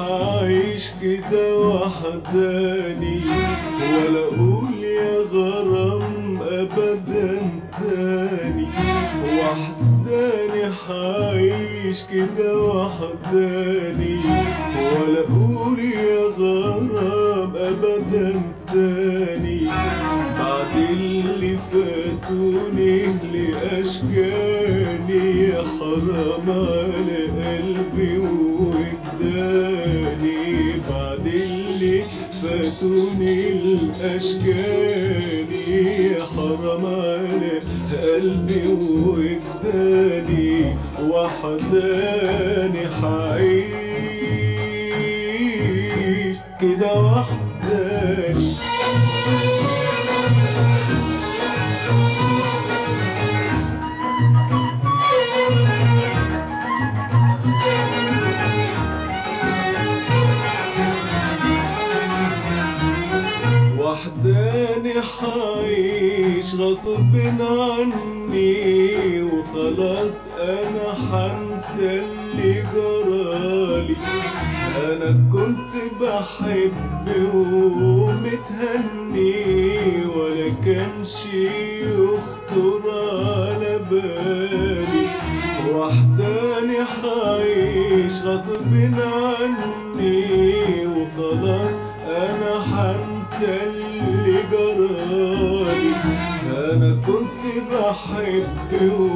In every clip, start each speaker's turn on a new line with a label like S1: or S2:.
S1: حعيش كده وحداني ولا اقول يا غرام ابدا تاني وحداني حعيش كده وحداني ولا اقول يا غرام ابدا تاني بعد اللي فاتوني لاشكاني يا حرام على قلبي وجداني بعد اللي فاتوني الاشكاني يا حرام على قلبي وجداني وحداني حعيش كده وحداني وحداني حعيش غصب عني وخلاص انا حنسى اللي جرالي انا كنت بحب ومتهني ولا كانش يخطر على بالي وحداني حعيش غصب عني وخلاص انا حنسى اللي جرالي انا كنت بحب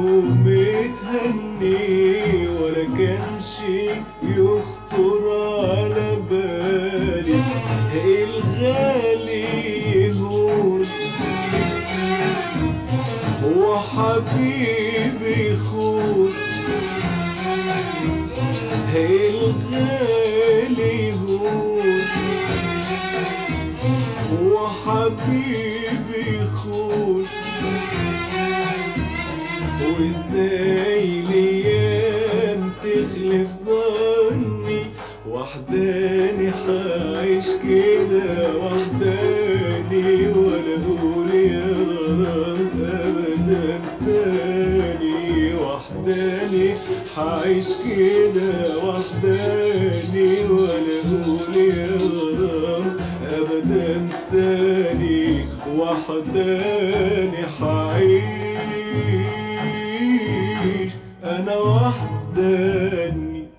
S1: ومتهني ولا كانش يخطر على بالي الغالي يهون وحبيبي يخون الغالي يهون وحبيبي يخون وازاي الايام تخلف ظني وحداني حعيش كده وحداني ولا اقول يا غرام ابدا تاني وحداني حعيش كده وحداني ولا اقول يا غرام ابدا تاني وحداني حعيش انا وحداني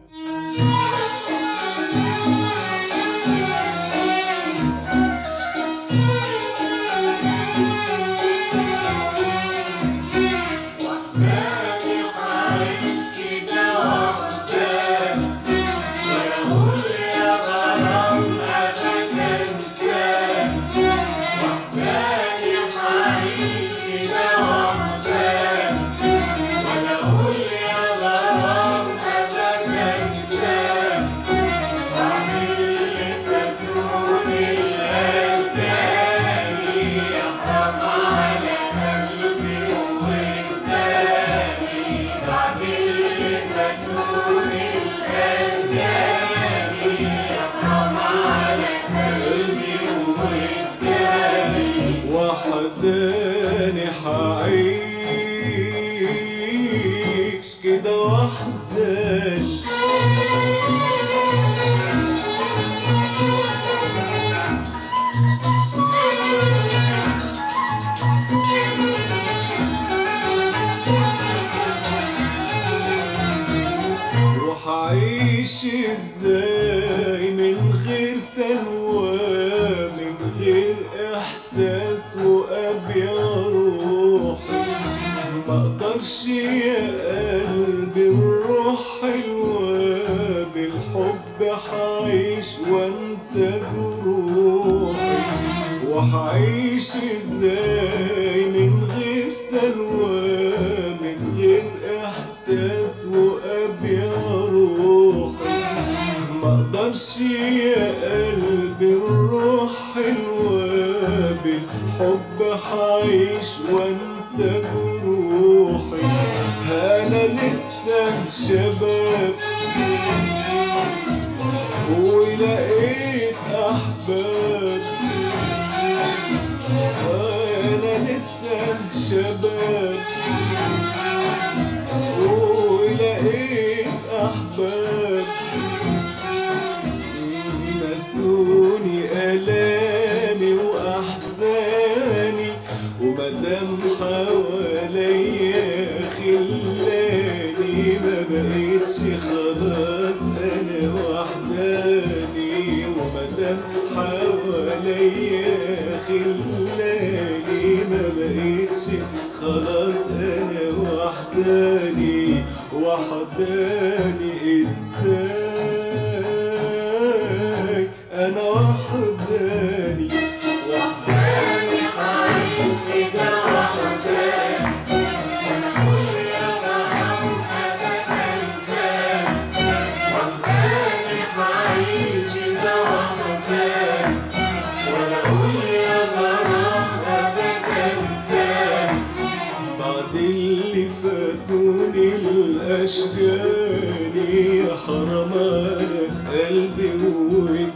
S2: وحداني عايش كده وحداني ولا أقول يا غرام أبدا تاني وحداني عايش كده وحداني ولا أقول يا غرام أبدا تاني وأعمل اللي فاتوني الأشجاني يحرم على قلبي ووداني بعد اللي فاتوني الأشجاني يحرم على قلبي ووداني
S1: وحداني حعيش كده وحداني وحعيش ازاي من غير سلوى من غير احساس وابيا روحي ما اقدرش يا قلبي الروح حلوة بالحب حعيش وانسى جروحي وحعيش ازاي من غير سلوى من غير احساس وابيا روحي ما اقدرش يا قلبي الروح حلوة بالحب حعيش وانسى جروحي انا لسه شباب ولقيت احباب انا لسه شباب ولقيت احباب بقيتش خلاص انا وحداني ومدام حواليا خلاني ما بقيتش خلاص انا وحداني وحداني ازاي انا وحداني
S2: وحداني عايش كده وحداني ولا أقول يا غرام أبدا تاني وحداني عايش كده وحداني ولا أقول يا غرام أبدا تاني
S1: بعد اللي فاتوني الاشجاني يا حرام على قلبي وانت